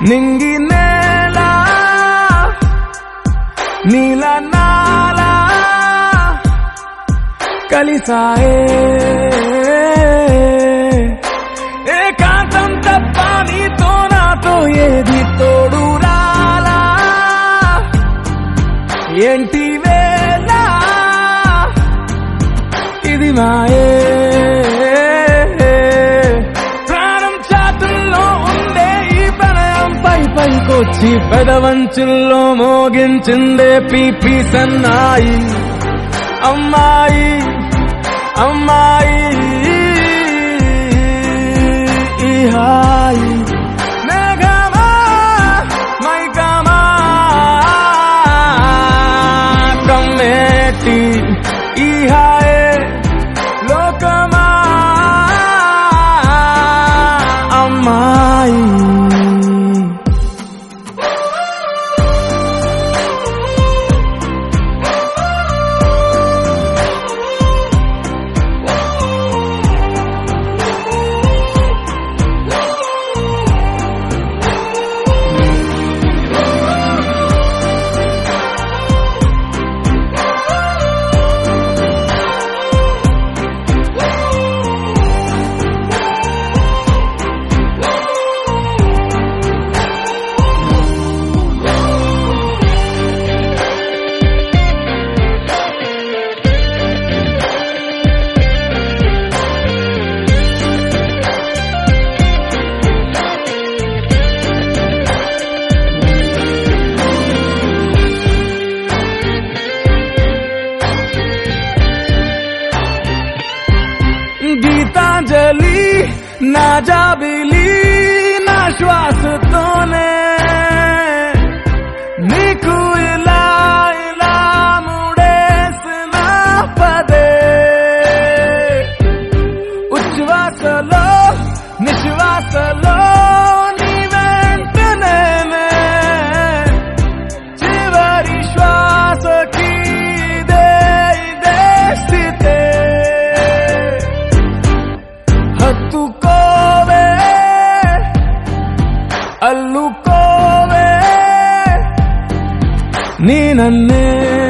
నింగి నేల నీల నాల కలిసాయే ఏకాంతం తప్ప నీతో నాతో ఏది తోడు రాలా ఏంటి వేళ ఇది మాయే ప్రాణం చాతుల్లో ఉండే ఈ ప్రణయం పై పైకొచ్చి పెదవంచుల్లో మోగించిందే పీపీ సన్నాయి అమ్మాయి అమ్మాయి ఈ హాయి మేఘమా మైకమా కమ్మేటి ఈ హాయే లోకమా అమ్మాయి గీతాంజలి నా జాబిలి నా శ్వాసతోనే నీకు ఇలా ఇలా ముడేసిన పదే ఉచ్ఛ్వాసలో నిశ్వాసలో నీ వెంట నేనే చివరి శ్వాసకి ఇదే ఇదే స్థితే హత్తుకోవే అల్లుకోవే నీ నన్నే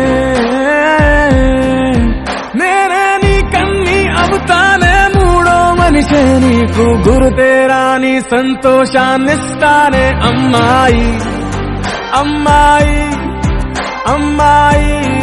నేనే నీ కన్ని అవుతానే మూడో మనిషే నీకు గురుతేరాని సంతోషాన్నిస్తానే అమ్మాయి అమ్మాయి అమ్మాయి